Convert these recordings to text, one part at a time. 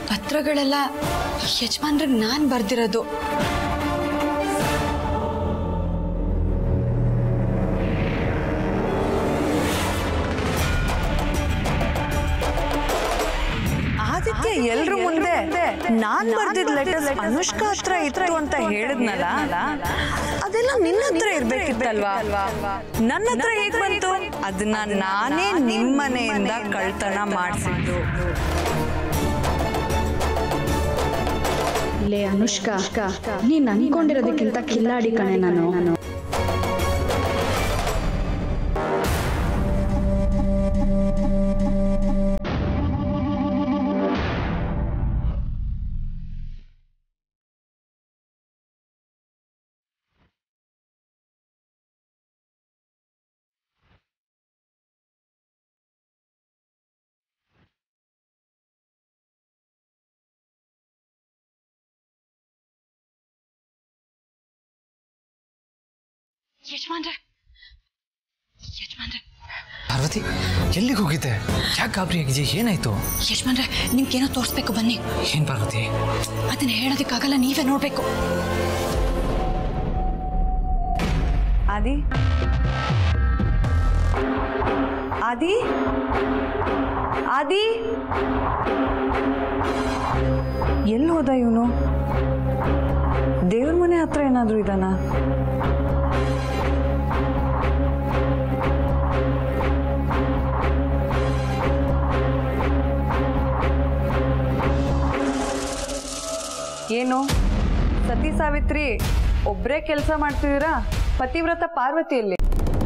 ಪತ್ರಗಳೆಲ್ಲ ಯಜಮಾನ್ರಿಗೆ ನಾನು ಬರ್ದಿರೋದು ಆದಿತ್ಯ ಎಲ್ರ ಮುಂದೆ ನಾನ್ ಬರ್ದಿದ್ ಲೆಟರ್ಸ್ ಅನುಷ್ಕಾ ಹತ್ರ ಇತ್ತು ಅಂತ ಹೇಳಿದ್ನಲ್ಲ ಅದೆಲ್ಲ ನಿನ್ನ ಹತ್ರ ಇರ್ಬೇಕಿತ್ತಲ್ವಾ ನನ್ನ ಹತ್ರ ಹೇಗ್ ಬಂತು ಅದನ್ನ ನಾನೇ ನಿಮ್ಮನೆಯಿಂದ ಕಳ್ತನ ಮಾಡಿಸಿದ್ದು ಲೇ ಅನುಷ್ಕಾ ನೀನ್ ಅನ್ಕೊಂಡಿರೋದಕ್ಕಿಂತ ಕಿಲ್ಲಾಡಿ ಕಣೆ ನಾನು ಯಜಮಾನ್ರೆ ಯಜಮಾನ್ರೆ ಪಾರ್ವತಿ ಎಲ್ಲಿಗೆ ಹೋಗಿದ್ದೆ ಯಾಕೆ ಗಾಬರಿ ಆಗಿದೆಯಾ ಏನಾಯ್ತು ಯಜಮಾನ್ರೆ ನಿಮ್ಗೇನೋ ತೋರಿಸ್ಬೇಕು ಬನ್ನಿ ಏನ್ ಪಾರ್ವತಿ ಅದನ್ನ ಹೇಳೋದಕ್ಕಾಗಲ್ಲ ನೀವೇ ನೋಡ್ಬೇಕು ಆದಿ ಆದಿ ಆದಿ ಎಲ್ಲಿ ಹೋದ ಇವನು ದೇವ್ರ ಮನೆ ಹತ್ರ ಏನಾದ್ರೂ ಇದಾನ ಏನು ಸತಿ ಸಾವಿತ್ರಿ ಒಬ್ರೇ ಕೆಲಸ ಮಾಡ್ತಿದ್ದೀರಾ ಪತಿವ್ರತ ಪಾರ್ವತಿಯಲ್ಲಿ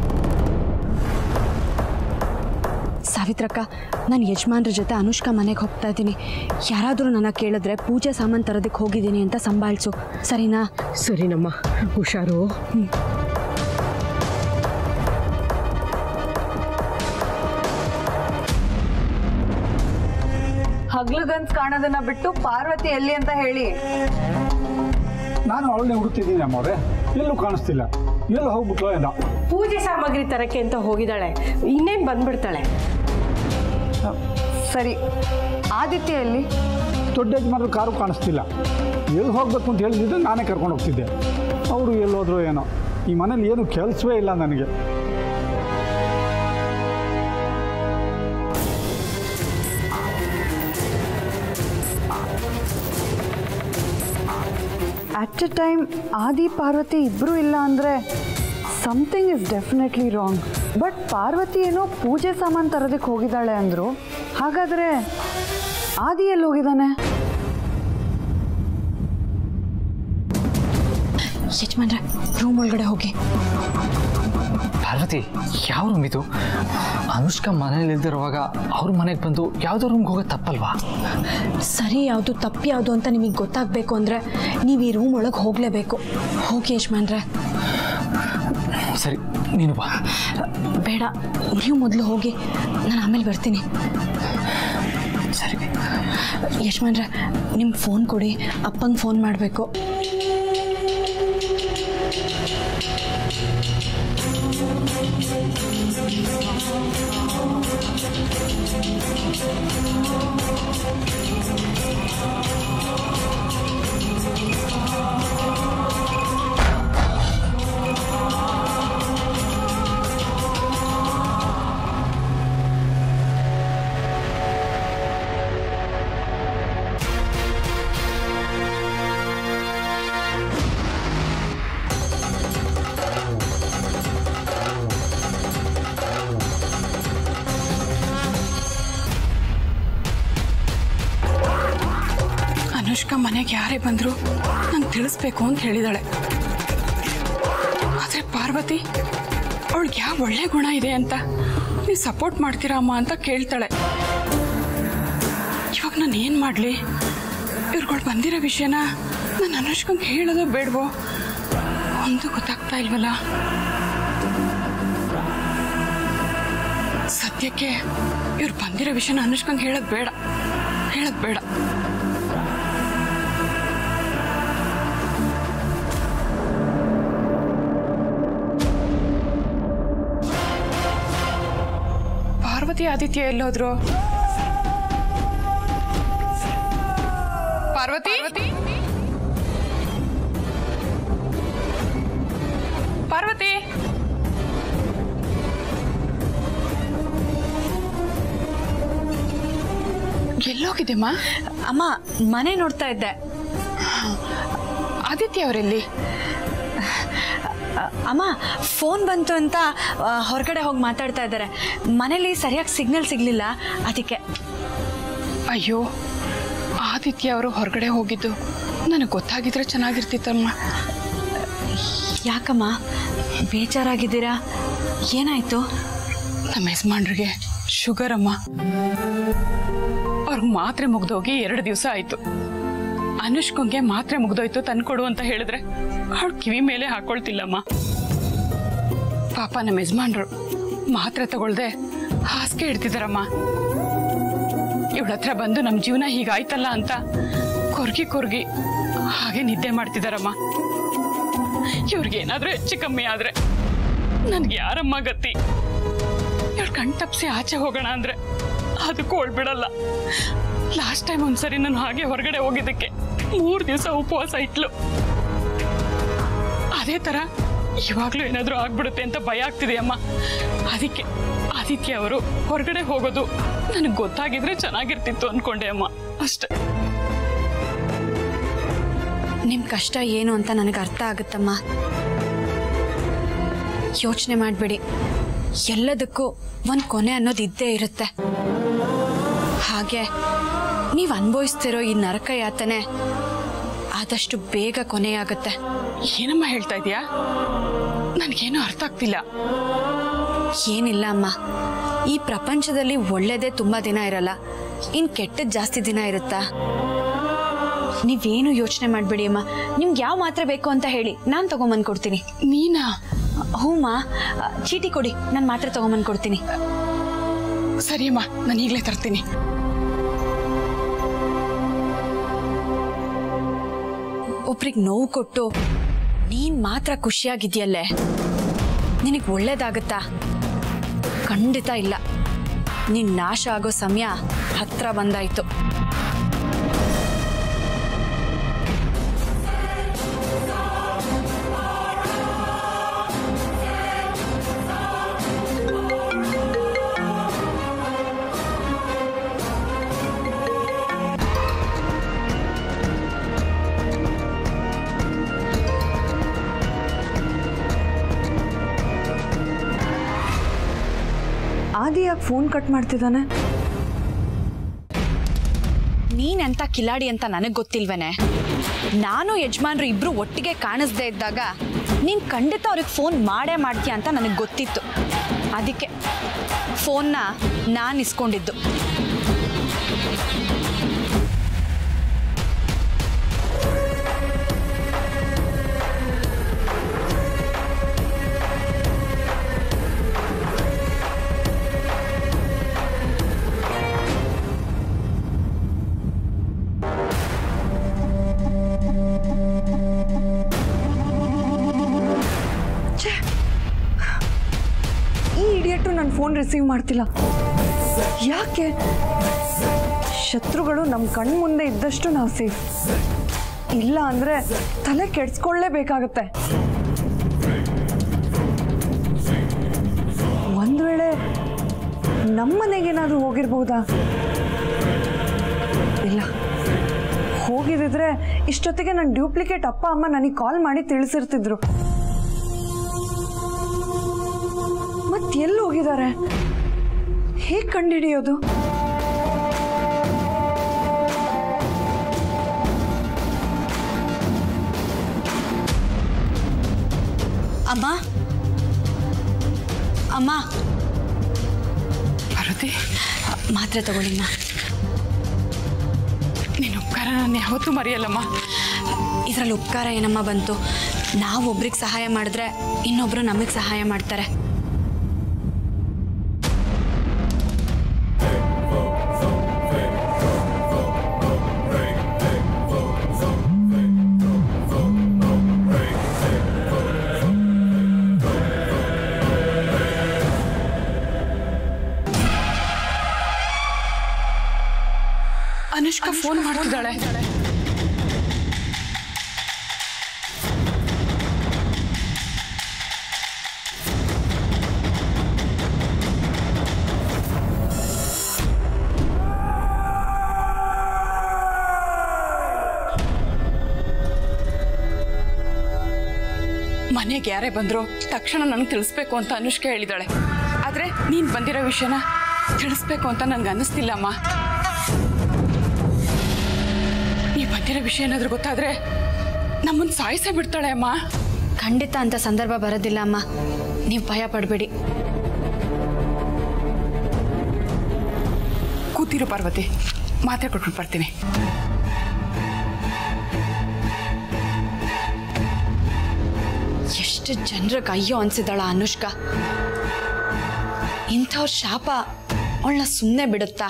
ಸಾವಿತ್ರಕ್ಕ ನಾನು ಯಜಮಾನ್ರ ಜೊತೆ ಅನುಷ್ಕಾ ಮನೆಗೆ ಹೋಗ್ತಾ ಇದ್ದೀನಿ ಯಾರಾದರೂ ನನ್ನ ಕೇಳಿದ್ರೆ ಪೂಜೆ ಸಾಮಾನು ತರೋದಕ್ಕೆ ಹೋಗಿದ್ದೀನಿ ಅಂತ ಸಂಭಾಳಿಸು ಸರಿನಾ ಸರಿನಮ್ಮ ಹುಷಾರು ಹಗ್ಲುಗನ್ಸ್ ಕಾಣೋದನ್ನ ಬಿಟ್ಟು ಪಾರ್ವತಿ ಎಲ್ಲಿ ಅಂತ ಹೇಳಿ ನಾನು ಅವಳನ್ನೇ ಹುಡುಕ್ತಿದ್ದೀನಿ ಅಮ್ಮವ್ರೆ ಎಲ್ಲೂ ಕಾಣಿಸ್ತಿಲ್ಲ ಎಲ್ಲಿ ಹೋಗ್ಬಿಟ್ಲೋ ಏನೋ ಪೂಜೆ ಸಾಮಗ್ರಿ ತರಕ್ಕೆ ಅಂತ ಹೋಗಿದ್ದಾಳೆ ಇನ್ನೇನು ಬಂದ್ಬಿಡ್ತಾಳೆ ಸರಿ ಆದಿತ್ಯ ಎಲ್ಲಿ ದೊಡ್ಡ ಯಜಮಾನ್ರ ಕಾರು ಕಾಣಿಸ್ತಿಲ್ಲ ಎಲ್ಲಿ ಹೋಗ್ಬೇಕು ಅಂತ ಹೇಳಿದ್ರೆ ನಾನೇ ಕರ್ಕೊಂಡು ಹೋಗ್ತಿದ್ದೆ ಅವರು ಎಲ್ಲೋದ್ರು ಏನೋ ಈ ಮನೇಲಿ ಏನು ಕೆಲಸವೇ ಇಲ್ಲ ನನಗೆ ಅಟ್ ಎ ಟೈಮ್ ಆದಿ ಪಾರ್ವತಿ ಇಬ್ಬರು ಇಲ್ಲ ಅಂದರೆ something is definitely wrong but Parvati ಏನೋ ಪೂಜೆ ಸಾಮಾನು ತರೋದಕ್ಕೆ ಹೋಗಿದ್ದಾಳೆ ಅಂದರು ಹಾಗಾದರೆ ಆದಿ ಎಲ್ಲಿ ಹೋಗಿದ್ದಾನೆ ಯಜಮಾನ್ರೆ ರೂಮ್ ಒಳಗಡೆ ಹೋಗಿ ಪಾರ್ವತಿ ಯಾವ ರೂಮ್ ಇದು ಅನುಷ್ಕಾ ಮನೇಲಿ ಇಲ್ದಿರುವಾಗ ಅವ್ರ ಮನೆಗೆ ಬಂದು ಯಾವುದೋ ರೂಮ್ಗೆ ಹೋಗೋದು ತಪ್ಪಲ್ವಾ ಸರಿ ಯಾವುದು ತಪ್ಪು ಯಾವುದು ಅಂತ ನಿಮಗೆ ಗೊತ್ತಾಗಬೇಕು ಅಂದರೆ ನೀವು ಈ ರೂಮ್ ಒಳಗೆ ಹೋಗಲೇಬೇಕು ಹೋಗಿ ಯಜಮಾನ್ರೆ ಸರಿ ನೀನು ಬಾ ಬೇಡ ನೀವು ಮೊದಲು ಹೋಗಿ ನಾನು ಆಮೇಲೆ ಬರ್ತೀನಿ ಸರಿ ಯಜಮಾನ್ರೆ ನಿಮ್ಮ ಫೋನ್ ಕೊಡಿ ಅಪ್ಪಂಗೆ ಫೋನ್ ಮಾಡಬೇಕು ಅನುಷ್ಕಾ ಮನೆಗೆ ಯಾರೇ ಬಂದ್ರು ನಂಗೆ ತಿಳಿಸ್ಬೇಕು ಅಂತ ಹೇಳಿದಾಳೆ ಆದರೆ ಪಾರ್ವತಿ ಅವಳಿಗೆ ಯಾವ ಒಳ್ಳೆ ಗುಣ ಇದೆ ಅಂತ ನೀವು ಸಪೋರ್ಟ್ ಮಾಡ್ತೀರಾ ಅಮ್ಮ ಅಂತ ಕೇಳ್ತಾಳೆ ಇವಾಗ ನಾನು ಏನು ಮಾಡಲಿ ಇವ್ರುಗಳು ಬಂದಿರೋ ವಿಷಯನ ನಾನು ಅನುಷ್ಕಂಗೆ ಹೇಳೋದು ಬೇಡವೋ ಒಂದು ಗೊತ್ತಾಗ್ತಾ ಇಲ್ವಲ್ಲ ಸದ್ಯಕ್ಕೆ ಇವ್ರು ಬಂದಿರೋ ವಿಷಯನ ಅನುಷ್ಕಂಗೆ ಹೇಳೋದು ಬೇಡ ಹೇಳೋದು ಬೇಡ ಪಾರ್ವತಿ ಆದಿತ್ಯ ಎಲ್ಲೋದ್ರು ಪಾರ್ವತಿ ಪಾರ್ವತಿ ಎಲ್ಲೋಗಿದ್ದೆಮ್ಮ ಅಮ್ಮ ಮನೆ ನೋಡ್ತಾ ಇದ್ದೆ ಆದಿತ್ಯ ಅವರೆಲ್ಲಿ ಅ, ಅಮ್ಮ ಫೋನ್ ಬಂತು ಅಂತ ಆ, ಹೊರಗಡೆ ಹೋಗಿ ಮಾತಾಡ್ತಾ ಇದ್ದಾರೆ ಮನೇಲಿ ಸರಿಯಾಗಿ ಸಿಗ್ನಲ್ ಸಿಗ್ಲಿಲ್ಲ ಅದಕ್ಕೆ ಅಯ್ಯೋ ಆದಿತ್ಯ ಅವರು ಹೊರಗಡೆ ಹೋಗಿದ್ದು ನನಗೆ ಗೊತ್ತಾಗಿದ್ರೆ ಚೆನ್ನಾಗಿರ್ತಿತ್ತಮ್ಮ ಯಾಕಮ್ಮ ಬೇಜಾರಾಗಿದ್ದೀರಾ ಏನಾಯ್ತು ನಮ್ಮ ಯಜಮಾನ್ರಿಗೆ ಶುಗರ್ ಅಮ್ಮ ಅವ್ರಿಗೆ ಮಾತ್ರೆ ಮುಗ್ದೋಗಿ ಎರಡು ದಿವಸ ಆಯ್ತು ಅನುಷ್ಕಂಗೆ ಮಾತ್ರೆ ಮುಗ್ದೋಯ್ತು ತಂದ್ಕೊಡು ಅಂತ ಹೇಳಿದ್ರೆ ಅವಳು ಕಿವಿ ಮೇಲೆ ಹಾಕೊಳ್ತಿಲ್ಲಮ್ಮ ಪಾಪ ನಮ್ಮ ಯಜಮಾನ್ರು ಮಾತ್ರೆ ತಗೊಳ್ದೆ ಹಾಸಿಗೆ ಇಡ್ತಿದಾರಮ್ಮ ಇವಳ ಹತ್ರ ಬಂದು ನಮ್ಮ ಜೀವನ ಹೀಗಾಯ್ತಲ್ಲ ಅಂತ ಕೊರ್ಗಿ ಕೊರ್ಗಿ ಹಾಗೆ ನಿದ್ದೆ ಮಾಡ್ತಿದಾರಮ್ಮ ಇವ್ರಿಗೆ ಏನಾದ್ರೂ ಹೆಚ್ಚು ಕಮ್ಮಿ ಆದ್ರೆ ನನ್ಗೆ ಯಾರಮ್ಮ ಗತಿ ಇವಳು ಕಣ್ ತಪ್ಸಿ ಆಚೆ ಹೋಗೋಣ ಅಂದ್ರೆ ಅದಕ್ಕೂ ಬಿಡಲ್ಲ ಲಾಸ್ಟ್ ಟೈಮ್ ಒಂದ್ಸರಿ ನಾನು ಹಾಗೆ ಹೊರಗಡೆ ಹೋಗಿದ್ದಕ್ಕೆ ಮೂರ್ ದಿವಸ ಉಪವಾಸ ಇಟ್ಲು ಅದೇ ತರ ಇವಾಗ್ಲೂ ಏನಾದ್ರೂ ಆಗ್ಬಿಡುತ್ತೆ ಅಂತ ಭಯ ಆಗ್ತಿದೆ ಅಮ್ಮ ಅದಕ್ಕೆ ಆದಿತ್ಯ ಅವರು ಹೊರಗಡೆ ಹೋಗೋದು ನನಗೆ ಗೊತ್ತಾಗಿದ್ರೆ ಚೆನ್ನಾಗಿರ್ತಿತ್ತು ಅನ್ಕೊಂಡೆ ಅಮ್ಮ ಅಷ್ಟೇ ನಿಮ್ಮ ಕಷ್ಟ ಏನು ಅಂತ ನನಗೆ ಅರ್ಥ ಆಗುತ್ತಮ್ಮ ಯೋಚನೆ ಮಾಡಬೇಡಿ ಎಲ್ಲದಕ್ಕೂ ಒಂದು ಕೊನೆ ಅನ್ನೋದು ಇದ್ದೇ ಇರುತ್ತೆ ಹಾಗೆ ನೀವು ಅನುಭವಿಸ್ತಿರೋ ಈ ನರಕ ಯಾತನೆ ಆದಷ್ಟು ಬೇಗ ಕೊನೆಯಾಗುತ್ತೆ ಏನಮ್ಮ ಹೇಳ್ತಾ ಇದೀಯಾ ನನಗೇನು ಅರ್ಥ ಆಗ್ತಿಲ್ಲ ಏನಿಲ್ಲ ಅಮ್ಮ ಈ ಪ್ರಪಂಚದಲ್ಲಿ ಒಳ್ಳೇದೇ ತುಂಬ ದಿನ ಇರಲ್ಲ ಇನ್ನು ಕೆಟ್ಟದ್ದು ಜಾಸ್ತಿ ದಿನ ಇರುತ್ತಾ ನೀವೇನು ಯೋಚನೆ ಮಾಡಬೇಡಿ ಅಮ್ಮ ನಿಮ್ಗೆ ಯಾವ ಮಾತ್ರೆ ಬೇಕು ಅಂತ ಹೇಳಿ ನಾನು ತಗೊಂಬಂದು ಕೊಡ್ತೀನಿ ನೀನಾ ಹೂಮ್ಮ ಚೀಟಿ ಕೊಡಿ ನಾನು ಮಾತ್ರೆ ತಗೊಂಬಂದು ಕೊಡ್ತೀನಿ ಸರಿ ಅಮ್ಮ ನಾನು ಈಗಲೇ ತರ್ತೀನಿ ಒಬ್ರಿಗೆ ನೋವು ಕೊಟ್ಟು ನೀನ್ ಮಾತ್ರ ಖುಷಿಯಾಗಿದ್ಯಲ್ಲೇ ನಿನಗೆ ಒಳ್ಳೇದಾಗತ್ತಾ ಖಂಡಿತ ಇಲ್ಲ ನಿನ್ ನಾಶ ಆಗೋ ಸಮಯ ಹತ್ರ ಬಂದಾಯ್ತು ಆದಿ ಯಾಕೆ ಫೋನ್ ಕಟ್ ಮಾಡ್ತಿದ್ದಾನೆ ನೀನೆಂತ ಕಿಲಾಡಿ ಅಂತ ನನಗೆ ಗೊತ್ತಿಲ್ವೇನೆ ನಾನು ಯಜಮಾನ್ರು ಇಬ್ರು ಒಟ್ಟಿಗೆ ಕಾಣಿಸ್ದೇ ಇದ್ದಾಗ ನೀನ್ ಖಂಡಿತ ಅವ್ರಿಗೆ ಫೋನ್ ಮಾಡೇ ಮಾಡ್ತೀಯ ಅಂತ ನನಗೆ ಗೊತ್ತಿತ್ತು ಅದಕ್ಕೆ ಫೋನ್ನ ನಾನು ಇಸ್ಕೊಂಡಿದ್ದು ಈ ಇಡಿಯಟ್ಟು ನನ್ನ ಫೋನ್ ರಿಸೀವ್ ಮಾಡ್ತಿಲ್ಲ ಯಾಕೆ ಶತ್ರುಗಳು ನಮ್ಮ ಕಣ್ಣು ಮುಂದೆ ಇದ್ದಷ್ಟು ನಾವು ಸೇಫ್ ಇಲ್ಲ ಅಂದ್ರೆ ತಲೆ ಕೆಡ್ಸ್ಕೊಳ್ಳೇಬೇಕಾಗತ್ತೆ ಒಂದ್ ವೇಳೆ ನಮ್ಮನೆಗೇನಾದ್ರೂ ಹೋಗಿರ್ಬೋದಾ ಇಲ್ಲ ಹೋಗಿದಿದ್ರೆ ಇಷ್ಟೊತ್ತಿಗೆ ನನ್ನ ಡ್ಯೂಪ್ಲಿಕೇಟ್ ಅಪ್ಪ ಅಮ್ಮ ನನಗೆ ಕಾಲ್ ಮಾಡಿ ತಿಳಿಸಿರ್ತಿದ್ರು ಮತ್ತೆ ಎಲ್ಲಿ ಹೋಗಿದ್ದಾರೆ ಹೇಗೆ ಕಂಡುಹಿಡಿಯೋದು ಅಮ್ಮ ಅಮ್ಮ ಪಾರ್ವತಿ ಮಾತ್ರೆ ತಗೊಳ್ಳಿಮ್ಮ ನಿನ್ನ ಉಪಕಾರ ನಾನು ಯಾವತ್ತೂ ಮರೆಯಲ್ಲಮ್ಮ ಇದರಲ್ಲಿ ಉಪಕಾರ ಏನಮ್ಮ ಬಂತು ನಾವು ಒಬ್ರಿಗೆ ಸಹಾಯ ಮಾಡಿದ್ರೆ ಇನ್ನೊಬ್ರು ನಮಗೆ ಸಹಾಯ ಮಾಡ್ತಾರೆ ಅನುಷ್ಕಾ ಫೋನ್ ಮಾಡ್ತಿದ್ದಾಳೆ ಮನೆಗೆ ಯಾರೇ ಬಂದ್ರು ತಕ್ಷಣ ನನಗೆ ತಿಳಿಸ್ಬೇಕು ಅಂತ ಅನುಷ್ಕೆ ಹೇಳಿದಾಳೆ ಆದ್ರೆ ನೀನ್ ಬಂದಿರೋ ವಿಷಯನ ತಿಳಿಸ್ಬೇಕು ಅಂತ ನನ್ಗೆ ಅನ್ನಿಸ್ತಿಲ್ಲಮ್ಮ ನೀ ಬಂದಿರೋ ವಿಷಯ ಏನಾದ್ರೂ ಗೊತ್ತಾದ್ರೆ ನಮ್ಮನ್ನ ಸಾಯಿಸೇ ಬಿಡ್ತಾಳೆ ಅಮ್ಮ ಖಂಡಿತ ಅಂತ ಸಂದರ್ಭ ಬರೋದಿಲ್ಲ ಅಮ್ಮ ನೀವು ಭಯ ಪಡಬೇಡಿ ಕೂತಿರು ಪಾರ್ವತಿ ಮಾತ್ರೆ ಕೊಟ್ಬಿಟ್ಟು ಬರ್ತೀನಿ ಎಷ್ಟು ಜನರಿಗೆ ಅಯ್ಯೋ ಅನ್ಸಿದಾಳ ಅನುಷ್ಕಾ ಇಂಥವ್ರ ಶಾಪ ಅವಳನ್ನ ಸುಮ್ಮನೆ ಬಿಡುತ್ತಾ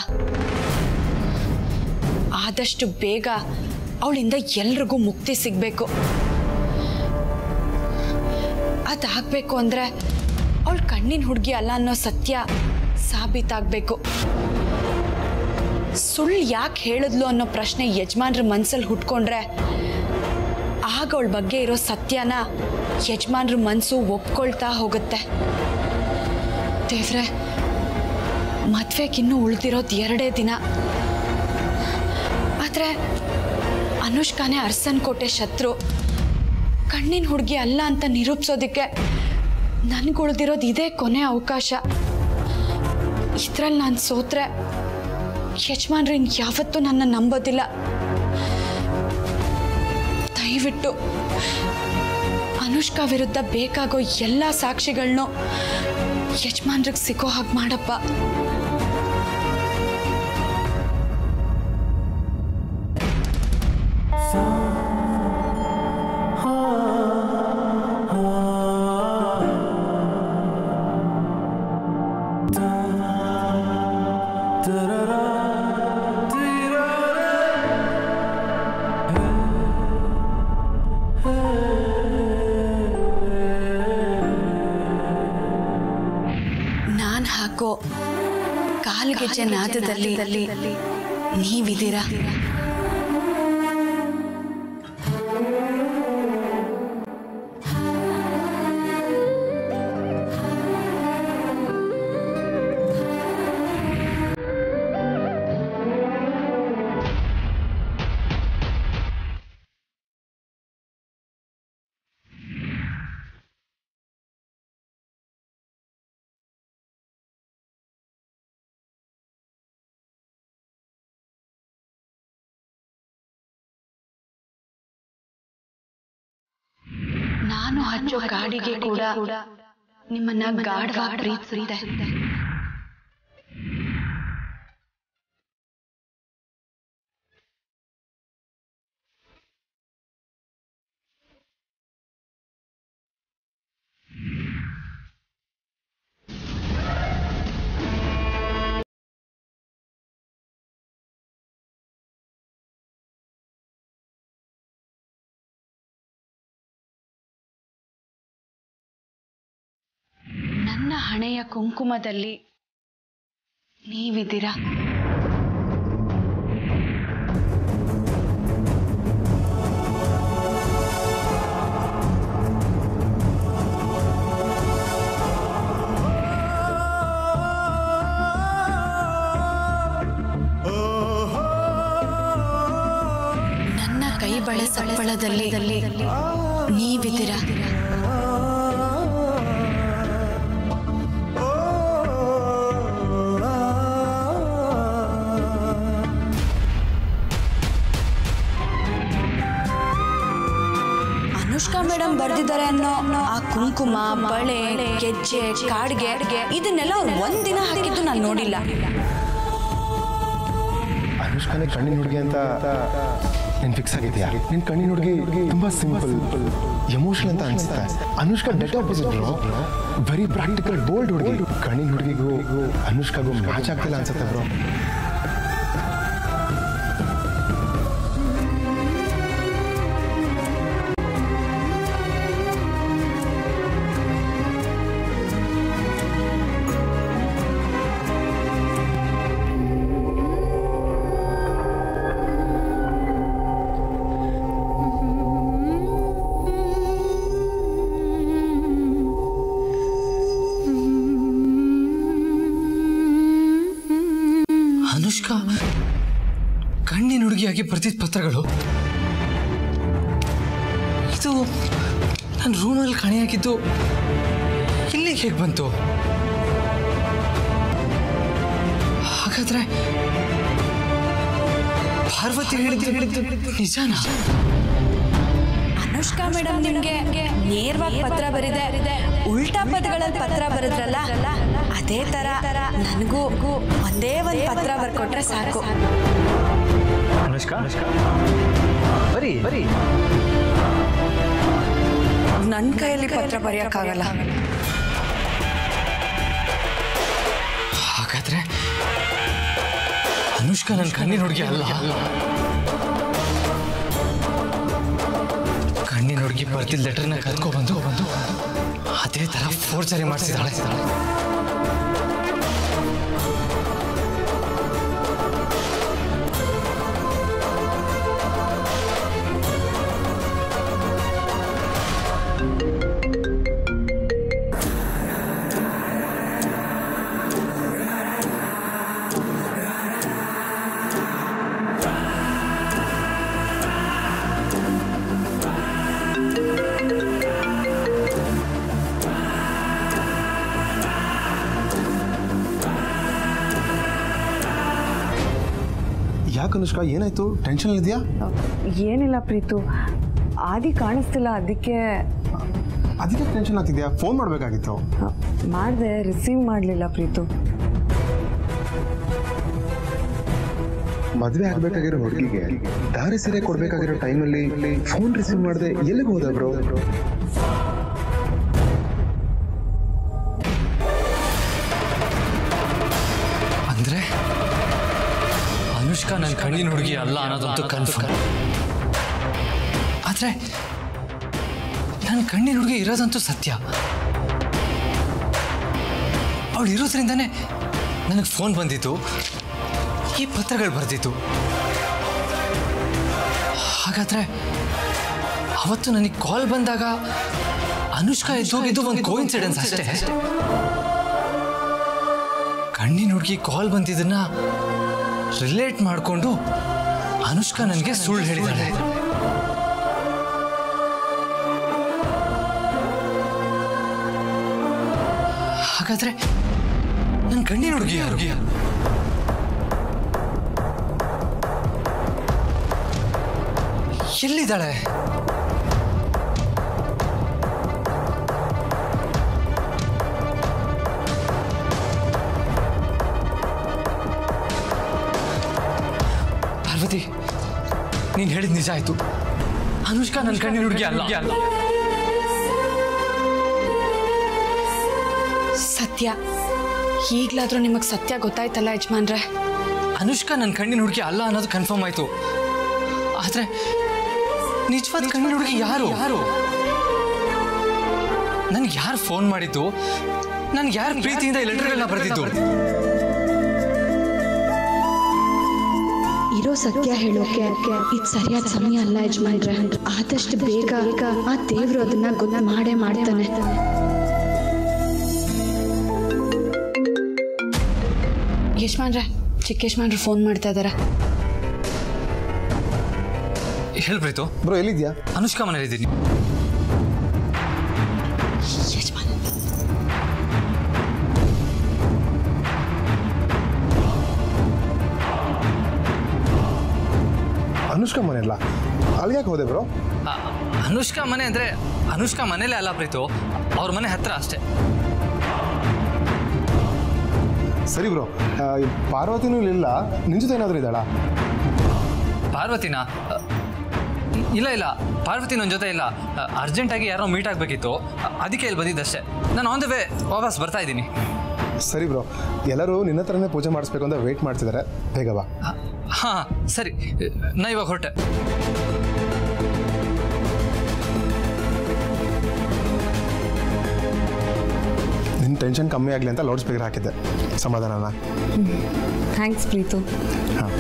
ಆದಷ್ಟು ಬೇಗ ಅವಳಿಂದ ಎಲ್ರಿಗೂ ಮುಕ್ತಿ ಸಿಗಬೇಕು ಅದಾಗಬೇಕು ಅಂದರೆ ಅವಳ ಕಣ್ಣಿನ ಹುಡುಗಿ ಅಲ್ಲ ಅನ್ನೋ ಸತ್ಯ ಸಾಬೀತಾಗಬೇಕು ಸುಳ್ಳು ಯಾಕೆ ಹೇಳಿದ್ಲು ಅನ್ನೋ ಪ್ರಶ್ನೆ ಯಜಮಾನ್ರ ಮನ್ಸಲ್ಲಿ ಹುಟ್ಕೊಂಡ್ರೆ ಆಗ ಅವಳ ಬಗ್ಗೆ ಇರೋ ಸತ್ಯನ ಯಜಮಾನ್ರ ಮನಸ್ಸು ಒಪ್ಕೊಳ್ತಾ ಹೋಗುತ್ತೆ ದೇವ್ರೆ ಮದ್ವೆಗಿನ್ನೂ ಉಳಿದಿರೋದು ಎರಡೇ ದಿನ ಆದರೆ ಅನುಷ್ಕಾನೇ ಅರ್ಸನ್ ಕೋಟೆ ಶತ್ರು ಕಣ್ಣಿನ ಹುಡುಗಿ ಅಲ್ಲ ಅಂತ ನಿರೂಪಿಸೋದಕ್ಕೆ ನನಗುಳ್ದಿರೋದು ಇದೇ ಕೊನೆ ಅವಕಾಶ ಇದ್ರಲ್ಲಿ ನಾನು ಸೋತ್ರೆ ಯಜಮಾನ್ರು ಇನ್ ಯಾವತ್ತೂ ನನ್ನ ನಂಬೋದಿಲ್ಲ ದಯವಿಟ್ಟು ಅನುಷ್ಕಾ ವಿರುದ್ಧ ಬೇಕಾಗೋ ಎಲ್ಲ ಸಾಕ್ಷಿಗಳನ್ನೂ ಯಜಮಾನ್ರಿಗೆ ಸಿಗೋ ಹಾಗೆ ಮಾಡಪ್ಪ ನಾನು ಹಾಕೋ ಕಾಲ್ಗೆಜ್ಜೆ ನಾದದಲ್ಲಿ ನೀವಿದ್ದೀರಾ ನಾನು ಹಚ್ಚೋ ಗಾಡಿಗೆ ಕೂಡ ನಿಮ್ಮನ್ನ ಗಾಢವಾಗಿ ಪ್ರೀತಿಸುತ್ತೆ ನನ್ನ ಹಣೆಯ ಕುಂಕುಮದಲ್ಲಿ ನೀವಿದ್ದೀರಾ ನನ್ನ ಕೈ ಬಳೆ ಸಪ್ಪಳದಲ್ಲಿ ನೀವಿದ್ದೀರಾ ಅನುಷ್ಕಾ ಮೇಡಮ್ ಬರ್ದಿದ್ದಾರೆ ಅನ್ನೋ ಆ ಕುಂಕುಮ ಬಳೆ ಗೆಜ್ಜೆ ಕಾಡ್ಗೆ ಇದನ್ನೆಲ್ಲ ಅವ್ರು ಒಂದಿನ ಹಾಕಿದ್ದು ನಾನು ನೋಡಿಲ್ಲ ಅನುಷ್ಕಾನೆ ಕಣ್ಣಿನ ಹುಡುಗಿ ಅಂತ ನೀನು ಫಿಕ್ಸ್ ಆಗಿದ್ಯಾ ನಿನ್ ಕಣ್ಣಿನ ಹುಡುಗಿ ತುಂಬಾ ಸಿಂಪಲ್ ಎಮೋಷನಲ್ ಅಂತ ಅನ್ಸುತ್ತೆ Anushka dead opposite bro very practical bold ಹುಡುಗಿ ಕಣ್ಣಿನ ಹುಡುಗಿಗೂ ಅನುಷ್ಕಾಗೂ ಮ್ಯಾಚ್ ಆಗ್ತಿಲ್ಲ ಅನ್ಸುತ್ತೆ ಬ್ರೋ ಅನುಷ್ಕಾ ಕಣ್ಣಿನ ಹುಡುಗಿಯಾಗಿ ಬರ್ತಿದ್ದ ಪತ್ರಗಳು ಇದು ನನ್ನ ರೂಮಲ್ಲಿ ಕಣಿ ಹಾಕಿದ್ದು ಇಲ್ಲಿಗೆ ಹೇಗೆ ಬಂತು ಹಾಗಾದ್ರೆ ಪಾರ್ವತಿ ಹೇಳಿದ್ದು ಹೇಳಿದ್ದು ನಿಜಾನಾ ಅನುಷ್ಕಾ ಮೇಡಮ್ ನಿಮ್ಗೆ ನೇರವಾಗಿ ಪತ್ರ ಬರಿದೆ ಉಲ್ಟಾ ಪದಗಳಲ್ಲಿ ಪತ್ರ ಬರೆದ್ರಲ್ಲ ಅದೇ ತರ ನನಗೂ ಒಂದೇ ಒಂದು ಪತ್ರ ಬರ್ಕೊಟ್ರೆ ಸಾಕು ಅನುಷ್ಕಾ ಬರೀ ಬರೀ ನನ್ನ ಕೈಯಲ್ಲಿ ಪತ್ರ ಬರೆಯೋಕ್ಕಾಗಲ್ಲ ಹಾಗಾದ್ರೆ ಅನುಷ್ಕಾ ನನ್ನ ಕಣ್ಣಿನ ಹುಡುಗಿ ಅಲ್ಲ ಕಣ್ಣಿನ ಹುಡುಗಿ ಬರ್ತಿದ್ದ ಲೆಟರ್ನ ಕದ್ಕೊ ಬಂದು ಬಂದು ಅದೇ ತರ ಫೋರ್ಜರಿ ಮಾಡಿಸಿದಾಳೆ ಯಾಕೆ ಅನುಷ್ಕಾ ಏನಾಯ್ತು ಟೆನ್ಷನ್ ಇದೆಯಾ ಏನಿಲ್ಲ ಪ್ರೀತು ಆದಿ ಕಾಣಿಸ್ತಿಲ್ಲ ಅದಕ್ಕೆ ಅದಕ್ಕೆ ಟೆನ್ಷನ್ ಆಗ್ತಿದ್ಯಾ ಫೋನ್ ಮಾಡಬೇಕಾಗಿತ್ತು ಮಾಡಿದೆ ರಿಸೀವ್ ಮಾಡಲಿಲ್ಲ ಪ್ರೀತು ಮದುವೆ ಆಗ್ಬೇಕಾಗಿರೋ ಹುಡುಗಿಗೆ ದಾರಿ ಸೀರೆ ಕೊಡ್ಬೇಕಾಗಿರೋ ಟೈಮಲ್ಲಿ ಫೋನ್ ರಿಸೀವ್ ಮಾಡದೆ ಎಲ್ಲಿಗೆ ಹೋದ ಬ್ರೋ ಅಂದ್ರೆ ಅನುಷ್ಕಾ ನನ್ನ ಕಣ್ಣಿನ ಹುಡುಗಿ ಅಲ್ಲ ಅನ್ನೋದಂತೂ ಕನ್ಫರ್ಮ್ ಆದ್ರೆ ನನ್ನ ಕಣ್ಣಿನ ಹುಡುಗಿ ಇರೋದಂತೂ ಸತ್ಯ ಅವಳು ಇರೋದ್ರಿಂದನೇ ನನಗೆ ಫೋನ್ ಬಂದಿತ್ತು ಈ ಪತ್ರಗಳು ಬರ್ದಿತ್ತು ಹಾಗಾದ್ರೆ ಅವತ್ತು ನನಗೆ ಕಾಲ್ ಬಂದಾಗ ಅನುಷ್ಕಾ ಎದ್ದೋಗಿದ್ದು ಒಂದು ಕೋಇನ್ಸಿಡೆನ್ಸ್ ಅಷ್ಟೇ ಕಣ್ಣಿನ ಹುಡುಗಿ ಕಾಲ್ ಬಂದಿದ್ದನ್ನ ರಿಲೇಟ್ ಮಾಡಿಕೊಂಡು ಅನುಷ್ಕಾ ನನಗೆ ಸುಳ್ಳು ಹೇಳಿದಾಳೆ ಹಾಗಾದ್ರೆ ನನ್ನ ಕಣ್ಣಿನ ಹುಡುಗಿ ಯಾರು ಎಲ್ಲಿದ್ದಾಳೆ ಪಾರ್ವತಿ ನೀನು ಹೇಳಿದ ನಿಜ ಆಯ್ತು ಅನುಷ್ಕಾ ನನ್ನ ಕಣ್ಣಿನ ಹುಡುಗಿ ಅಲ್ಲ ಅಲ್ಲ ಸತ್ಯ ಈಗ್ಲಾದ್ರೂ ನಿಮಗೆ ಸತ್ಯ ಗೊತ್ತಾಯ್ತಲ್ಲ ಯಜಮಾನ್ರೆ ಅನುಷ್ಕಾ ನನ್ನ ಕಣ್ಣಿನ ಹುಡುಗಿ ಅಲ್ಲ ಅನ್ನೋದು ಕನ್ಫರ್ಮ್ ಆಯ್ತು ಆದ್ರೆ ನಿಜವಾದ ಕಣ್ಣಿನ ಹುಡುಗಿ ಯಾರು ಯಾರು ನನ್ಗೆ ಯಾರು ಫೋನ್ ಮಾಡಿದ್ದು ನನ್ಗೆ ಯಾರು ಪ್ರೀತಿಯಿಂದ ಈ ಲೆಟರ್ಗಳನ್ನ ಬರೆದಿದ್ದು ಇರೋ ಸತ್ಯ ಹೇಳೋಕೆ ಇದು ಸರಿಯಾದ ಸಮಯ ಅಲ್ಲ ಯಜಮಾನ್ರೆ ಆದಷ್ಟು ಬೇಗ ಆ ದೇವ್ರು ಅದನ್ನ ಗೊತ್ತ ಮಾಡೇ ಮಾಡ್ತಾನೆ ಯಜಮಾನ್ರೆ ಚಿಕ್ಕ ಯಜಮಾನ್ರು ಫೋನ್ ಮಾಡ್ತಾ ಇದ್ದಾರೆ ಹೇಳ್ಬ್ರಿತು ಬ್ರೋ ಎಲ್ಲಿದ್ಯಾ ಅನುಷ್ಕಾ ಮನೇಲಿ ಇದ್ದೀನಿ ಯಜಮಾನ್ ಅನುಷ್ಕಾ ಮನೆಯಲ್ಲ ಅಲ್ಲಿ ಯಾಕೆ ಹೋದೆ ಬ್ರೋ ಆ, ಅನುಷ್ಕಾ ಮನೆ ಅಂದ್ರೆ ಅನುಷ್ಕಾ ಮನೇಲೆ ಅಲ್ಲ ಪ್ರೀತು ಅವ್ರ ಮನೆ ಹತ್ರ ಅಷ್ಟೇ ಸರಿ ಬ್ರೋ ಪಾರ್ವತಿನೂ ಇಲ್ಲ ನಿನ್ ಜೊತೆ ಏನಾದರೂ ಇದ್ದಾಳಾ ಪಾರ್ವತಿನ ಅ, ಇಲ್ಲ ಇಲ್ಲ ಪಾರ್ವತಿ ನನ್ನ ಜೊತೆ ಇಲ್ಲ ಅರ್ಜೆಂಟಾಗಿ ಯಾರೋ ಮೀಟ್ ಆಗಬೇಕಿತ್ತು ಅದಕ್ಕೆ ಇಲ್ಲಿ ಬಂದಿದ್ದಷ್ಟೇ ನಾನು ಆನ್ ದ ವೇ ವಾಪಸ್ ಬರ್ತಾ ಇದ್ದೀನಿ ಸರಿ ಬ್ರೋ ಎಲ್ಲರೂ ನಿನ್ನ ಹತ್ರನೇ ಪೂಜೆ ಮಾಡಿಸ್ಬೇಕು ಅಂತ ವೇಟ್ ಮಾಡ್ತಿದ್ದಾರೆ ಬೇಗ ಬಾ ಹಾಂ ಸರಿ ನಾ ಇವಾಗ ಹೊರಟೆ ನಿನ್ನ ಟೆನ್ಷನ್ ಕಮ್ಮಿ ಆಗಲಿ ಅಂತ ಲೌಡ್ ಸ್ಪೀಕರ್ ಹಾಕಿದ್ದೆ ಸಮಾಧಾನನ ಥ್ಯಾಂಕ್ಸ್ ಪ್ರೀತು ಹಾಂ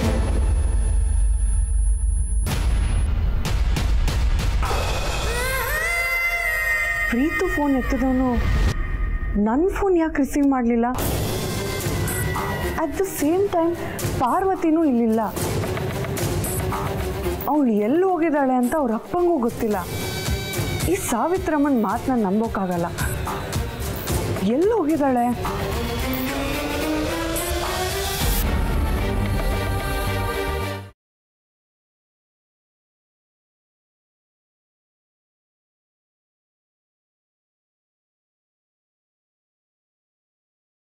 ಪ್ರೀತು ಫೋನ್ ಎತ್ತಿದವನು ನನ್ನ ಫೋನ್ ಯಾಕೆ ರಿಸೀವ್ ಮಾಡಲಿಲ್ಲ ಅಟ್ ದ ಸೇಮ್ ಟೈಮ್ ಪಾರ್ವತಿನೂ ಇಲ್ಲಿಲ್ಲ ಅವಳು ಎಲ್ಲಿ ಹೋಗಿದ್ದಾಳೆ ಅಂತ ಅವ್ರ ಅಪ್ಪಂಗೂ ಗೊತ್ತಿಲ್ಲ ಈ ಸಾವಿತ್ರಮ್ಮನ ಮಾತನ್ನ ನಂಬೋಕ್ಕಾಗಲ್ಲ ಎಲ್ಲಿ ಹೋಗಿದ್ದಾಳೆ